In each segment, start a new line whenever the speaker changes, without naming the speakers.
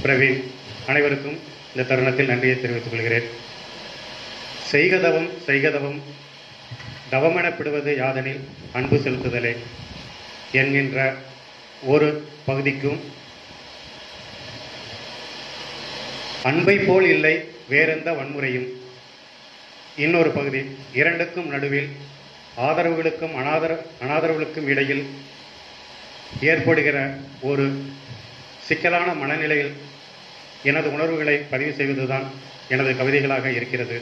பிரவீன் அனைவருக்கும் இந்த தருணத்தில் நன்றியை தெரிவித்துக் கொள்கிறேன் செய்கதவம் செய்கதவம் தவமெனப்படுவது யாதெனில் அன்பு செலுத்துதலே என்கின்ற ஒரு பகுதிக்கும் அன்பை போல் இல்லை வேறெந்த வன்முறையும் இன்னொரு பகுதி இரண்டுக்கும் நடுவில் ஆதரவுகளுக்கும் அனாதர அனாதரவுகளுக்கும் இடையில் ஏற்படுகிற ஒரு சிக்கலான மனநிலையில் எனது உணர்வுகளை பதிவு செய்வதுதான் எனது கவிதைகளாக இருக்கிறது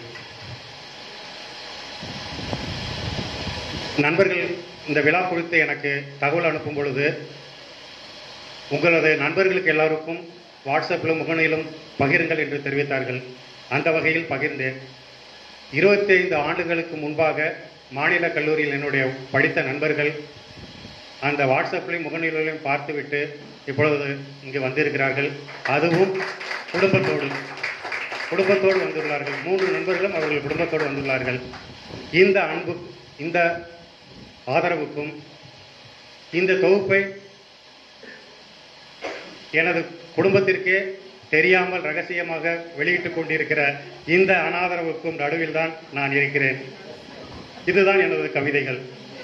நண்பர்கள் இந்த விழா குறித்து எனக்கு தகவல் அனுப்பும் பொழுது உங்களது நண்பர்களுக்கு எல்லாருக்கும் வாட்ஸ்அப்பிலும் முகநூலிலும் பகிருங்கள் என்று தெரிவித்தார்கள் அந்த வகையில் பகிர்ந்தேன் இருபத்தைந்து ஆண்டுகளுக்கு முன்பாக மாநில கல்லூரியில் என்னுடைய படித்த நண்பர்கள் அந்த வாட்ஸ்அப்லையும் முகநூலிலையும் பார்த்துவிட்டு இப்பொழுது இங்கு வந்திருக்கிறார்கள் அதுவும் குடும்பத்தோடு குடும்பத்தோடு வந்துள்ளார்கள் மூன்று நண்பர்களும் அவர்கள் குடும்பத்தோடு வந்துள்ளார்கள் இந்த அன்பு இந்த ஆதரவுக்கும் இந்த தொகுப்பை எனது குடும்பத்திற்கே தெரியாமல் ரகசியமாக வெளியிட்டுக் கொண்டிருக்கிற இந்த அனாதரவுக்கும் நடுவில் தான் நான் இருக்கிறேன் இதுதான் எனது கவிதைகள்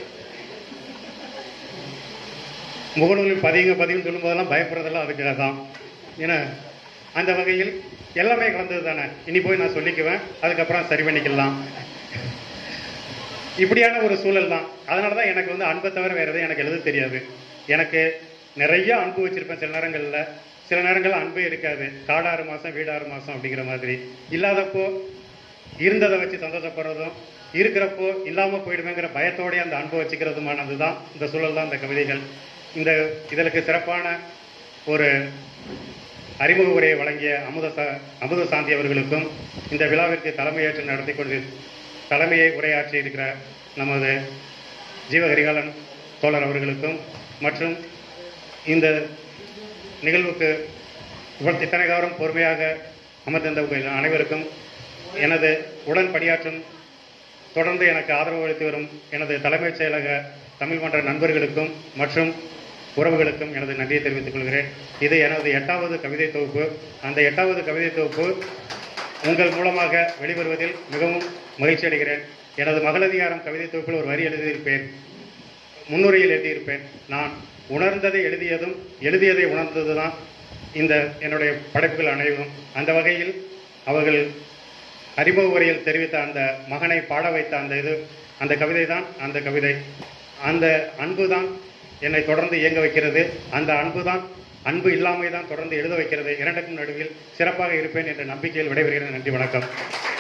முகநூலில் பதியுங்க பதியும் சொல்லும்போதெல்லாம் பயப்படுறதெல்லாம் அதுக்காக தான் ஏன்னா அந்த வகையில் எல்லாமே கலந்தது தானே இனி போய் நான் சொல்லிக்குவேன் அதுக்கப்புறம் சரி பண்ணிக்கலாம் இப்படியான ஒரு சூழல் தான் அதனால தான் எனக்கு வந்து அன்பை தவிர வேறு எதுவும் எனக்கு எழுத தெரியாது எனக்கு நிறைய அன்பு வச்சிருப்பேன் சில நேரங்களில் சில நேரங்களில் அன்பே இருக்காது காடாறு மாதம் வீடாறு மாதம் அப்படிங்கிற மாதிரி இல்லாதப்போ இருந்ததை வச்சு சந்தோஷப்படுறதும் இருக்கிறப்போ இல்லாமல் போயிடுவேங்கிற பயத்தோடய அந்த அன்பை வச்சுக்கிறதுமானது தான் இந்த சூழல் தான் இந்த கவிதைகள் இந்த இதற்கு சிறப்பான ஒரு அறிமுக உரையை வழங்கிய அமுத சா அமுத சாந்தி அவர்களுக்கும் இந்த விழாவிற்கு தலைமையேற்று நடத்தி கொண்டு தலைமையை உரையாற்றி இருக்கிற நமது ஜீவகரிகாலன் தோழர் அவர்களுக்கும் மற்றும் இந்த நிகழ்வுக்கு இவ்வளவு இத்தனை காலம் பொறுமையாக அமர்ந்திருந்த உங்கள் அனைவருக்கும் எனது உடன் பணியாற்றும் தொடர்ந்து எனக்கு ஆதரவு அளித்து வரும் எனது தலைமைச் செயலக தமிழ் மன்ற நண்பர்களுக்கும் மற்றும் உறவுகளுக்கும் எனது நன்றியை தெரிவித்துக் கொள்கிறேன் இது எனது எட்டாவது கவிதை தொகுப்பு அந்த எட்டாவது கவிதை தொகுப்பு உங்கள் மூலமாக வெளிவருவதில் மிகவும் மகிழ்ச்சி அடைகிறேன் எனது மகளதிகாரம் கவிதை தொகுப்பில் ஒரு வரி எழுதியிருப்பேன் முன்னுரையில் எழுதியிருப்பேன் நான் உணர்ந்ததை எழுதியதும் எழுதியதை உணர்ந்தது தான் இந்த என்னுடைய படைப்புகள் அனைவரும் அந்த வகையில் அவர்கள் அறிமுக உரையில் தெரிவித்த அந்த மகனை பாட வைத்த அந்த இது அந்த கவிதை தான் அந்த கவிதை அந்த அன்பு தான் என்னை தொடர்ந்து இயங்க வைக்கிறது அந்த அன்பு தான் அன்பு இல்லாமை தான் தொடர்ந்து எழுத வைக்கிறது இரண்டுக்கும் நடுவில் சிறப்பாக இருப்பேன் என்ற நம்பிக்கையில் விடைபெறுகிறேன் நன்றி வணக்கம்